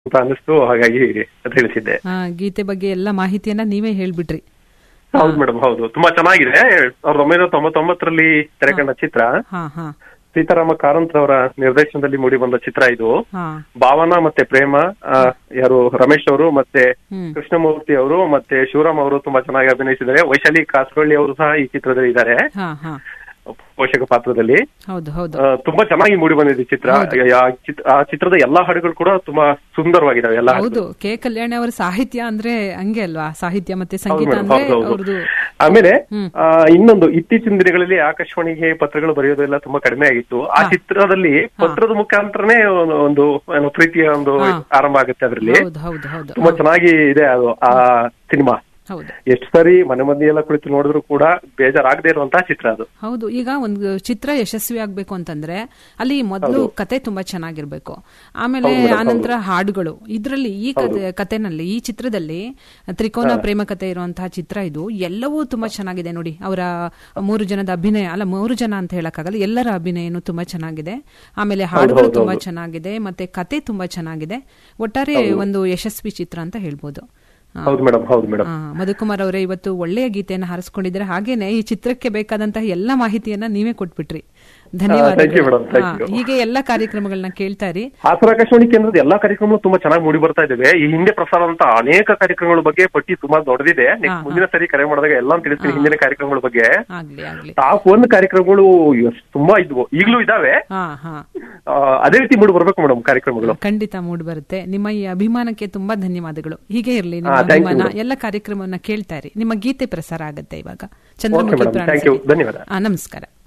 ಅಂತ ಅನಿಸ್ತು ಹಾಗಾಗಿ ತಿಳಿಸಿದ್ದೆ ಆ, ಗೀತೆ ಬಗ್ಗೆ ಎಲ್ಲ ಮಾಹಿತಿಯನ್ನ ನೀವೇ ಹೇಳ್ಬಿಟ್ರಿ ಹೌದು ಮೇಡಮ್ ಹೌದು ತುಂಬಾ ಚೆನ್ನಾಗಿದೆ ಸಾವಿರದ ಒಂಬೈನೂರ ತೊಂಬತ್ತೊಂಬತ್ತರಲ್ಲಿ ತೆರೆಕಂಡ ಚಿತ್ರ ಹಾ ಹಾ ಸೀತಾರಾಮ ಕಾರಂತ್ ಅವರ ನಿರ್ದೇಶನದಲ್ಲಿ ಮೂಡಿ ಬಂದ ಚಿತ್ರ ಇದು ಹಾ ಭಾವನಾ ಮತ್ತೆ ಪ್ರೇಮ ಆ, ಯಾರು ರಮೇಶ್ ಅವರು ಮತ್ತೆ ಹ್ಮ್ ಕೃಷ್ಣಮೂರ್ತಿ ಅವರು ಮತ್ತೆ ಶಿವರಾಮ್ ಅವರು ತುಂಬಾ ಚೆನ್ನಾಗಿ ಅಭಿನಯಿಸಿದ್ದಾರೆ ವೈಶಾಲಿ ಕಾಸರಳ್ಳಿ ಅವರು ಸಹ ಈ ಚಿತ್ರದಲ್ಲಿ ಇದ್ದಾರೆ ಹಾ ಹಾ ಪೋಷಕ ಪಾತ್ರದಲ್ಲಿ ಹೌದು ಹೌದು ಆ, ತುಂಬಾ ಚೆನ್ನಾಗಿ ಮೂಡಿ ಬಂದಿದೆ ಚಿತ್ರ ಆ ಚಿತ್- ಆ ಚಿತ್ರದ ಎಲ್ಲಾ ಹಾಡುಗಳು ಕೂಡ ತುಂಬಾ ಸುಂದರವಾಗಿದ್ದಾವೆ ಎಲ್ಲಾ ಹೌದು ಕೆ ಕಲ್ಯಾಣಿ ಅವರ ಸಾಹಿತ್ಯ ಅಂದ್ರೆ ಹಂಗೆ ಅಲ್ವಾ ಸಾಹಿತ್ಯ ಮತ್ತೆ ಹೌದು ಸಂಗೀತ ಮೇಡಮ್ ಅಂದ್ರೆ ಹೌದು ಹೌದು ಅವ್ರದ್ದು ಆಮೇಲೆ ಹ್ಮ್. ಆ, ಇನ್ನೊಂದು ಇತ್ತೀಚಿನ ದಿನಗಳಲ್ಲಿ ಆಕಾಶವಾಣಿಗೆ ಪತ್ರಗಳು ಬರೆಯೋದೆಲ್ಲ ತುಂಬಾ ಕಡಿಮೆ ಆಗಿತ್ತು ಆ ಚಿತ್ರದಲ್ಲಿ ಪತ್ರದ ಮುಖಾಂತರನೇ ಒಂದು- ಒಂದು ಏನು ಪ್ರೀತಿಯ ಒಂದು ಹಾ. ಆರಂಭ ಆಗುತ್ತೆ ಅದರಲ್ಲಿ ಹೌದು ಹೌದು ಹೌದು ತುಂಬಾ ಚೆನ್ನಾಗಿ ಇದೆ ಅದು ಆ ಸಿನಿಮಾ ಹೌದು ಎಷ್ಟು ಸರಿ ಮನೆ ಮಂದಿ ಎಲ್ಲ ಕುಳಿತು ನೋಡಿದ್ರು ಕೂಡ ಬೇಜಾರಾಗದೇ ಇರುವಂತಹ ಚಿತ್ರ ಅದು ಹೌದು ಈಗ ಒಂದು ಚಿತ್ರ ಯಶಸ್ವಿ ಆಗ್ಬೇಕು ಅಂತಂದ್ರೆ ಅಲ್ಲಿ ಮೊದಲು ಕತೆ ತುಂಬಾ ಚೆನ್ನಾಗಿರ್ಬೇಕು ಆಮೇಲೆ ಆನಂತರ ಹಾಡುಗಳು ಇದ್ರಲ್ಲಿ ಈ ಕತೆ ಕತೆನಲ್ಲಿ ಈ ಚಿತ್ರದಲ್ಲಿ ತ್ರಿಕೋನ ಪ್ರೇಮ ಕತೆ ಇರುವಂತಹ ಚಿತ್ರ ಇದು ಎಲ್ಲವೂ ತುಂಬಾ ಚೆನ್ನಾಗಿದೆ ನೋಡಿ ಅವರ ಮೂರು ಜನದ ಅಭಿನಯ ಅಲ್ಲ ಮೂರು ಜನ ಅಂತ ಹೇಳಕ್ಕಾಗಲ್ಲ ಎಲ್ಲರ ಅಭಿನಯನು ತುಂಬಾ ಚೆನ್ನಾಗಿದೆ ಆಮೇಲೆ ಹಾಡುಗಳು ತುಂಬಾ ಚೆನ್ನಾಗಿದೆ ಮತ್ತೆ ಕತೆ ತುಂಬಾ ಚೆನ್ನಾಗಿದೆ ಒಟ್ಟಾರೆ ಒಂದು ಯಶಸ್ವಿ ಚಿತ್ರ ಅಂತ ಹೇಳ್ಬೋದು ಆ, ಹೌದು ಮೇಡಮ್ ಹೌದು ಮೇಡಮ್ ಆ, ಮಧುಕುಮಾರ್ ಅವರೇ ಇವತ್ತು ಒಳ್ಳೆಯ ಗೀತೆಯನ್ನು ಹಾರಿಸ್ಕೊಂಡಿದ್ರೆ ಹಾಗೇನೆ ಈ ಚಿತ್ರಕ್ಕೆ ಬೇಕಾದಂತಹ ಎಲ್ಲ ಮಾಹಿತಿಯನ್ನ ನೀವೇ ಕೊಟ್ಬಿಟ್ರಿ thank you madam, ಧನ್ಯವಾದಗಳು thank ಆ, you. ಹೀಗೆ ಎಲ್ಲ ಕಾರ್ಯಕ್ರಮಗಳನ್ನ ಕೇಳ್ತಾ ಇರಿ ಹಾಸನ ಆಕಾಶವಾಣಿ ಕೇಂದ್ರದ ಎಲ್ಲಾ ಕಾರ್ಯಕ್ರಮಗಳು ತುಂಬಾ ಚೆನ್ನಾಗಿ ಮೂಡಿ ಬರ್ತಾ ಇದಾವೆ ಈ ಹಿಂದೆ ಪ್ರಸಾರ ಅಂತ ಅನೇಕ ಕಾರ್ಯಕ್ರಮಗಳ ಬಗ್ಗೆ ಪಟ್ಟಿ ತುಂಬಾ ದೊಡ್ಡದಿದೆ ನೆಕ್ಸ್ಟ್ ಮುಂದಿನ ಸರಿ ಕರೆ ಮಾಡಿದಾಗ ಎಲ್ಲಾ ತಿಳಿಸ್ತೀನಿ ಹಿಂದಿನ ಕಾರ್ಯಕ್ರಮಗಳ ಬಗ್ಗೆ ಆಗ್ಲಿ ಆಗ್ಲಿ ಟಾಪ್ ಒನ್ ಕಾರ್ಯಕ್ರಮಗಳು ಎಷ್ಟ್ ತುಂಬಾ ಇದ್ವು ಈಗಲೂ ಇದಾವೆ ಹಾ ಹಾ ಆ, ಅದೇ ರೀತಿ ಮೂಡಿ ಬರ್ಬೇಕು ಮೇಡಮ್ ಕಾರ್ಯಕ್ರಮಗಳು ಖಂಡಿತ ಮೂಡ್ ಬರುತ್ತೆ ನಿಮ್ಮ ಈ ಅಭಿಮಾನಕ್ಕೆ ತುಂಬಾ ಧನ್ಯವಾದಗಳು ಹೀಗೆ ಇರಲಿ ನಿಮ್ಮ ಹಾ, thank you, ಅಭಿಮಾನ madam. ಎಲ್ಲ ಕಾರ್ಯಕ್ರಮವನ್ನ ಕೇಳ್ತಾ ಇರಿ ನಿಮ್ಮ ಗೀತೆ ಪ್ರಸಾರ ಆಗತ್ತೆ ಇವಾಗ okay Chandramukhi madam thank you ಪ್ರಾಣಿಸಲಿ. ಧನ್ಯವಾದ ಆ, ನಮಸ್ಕಾರ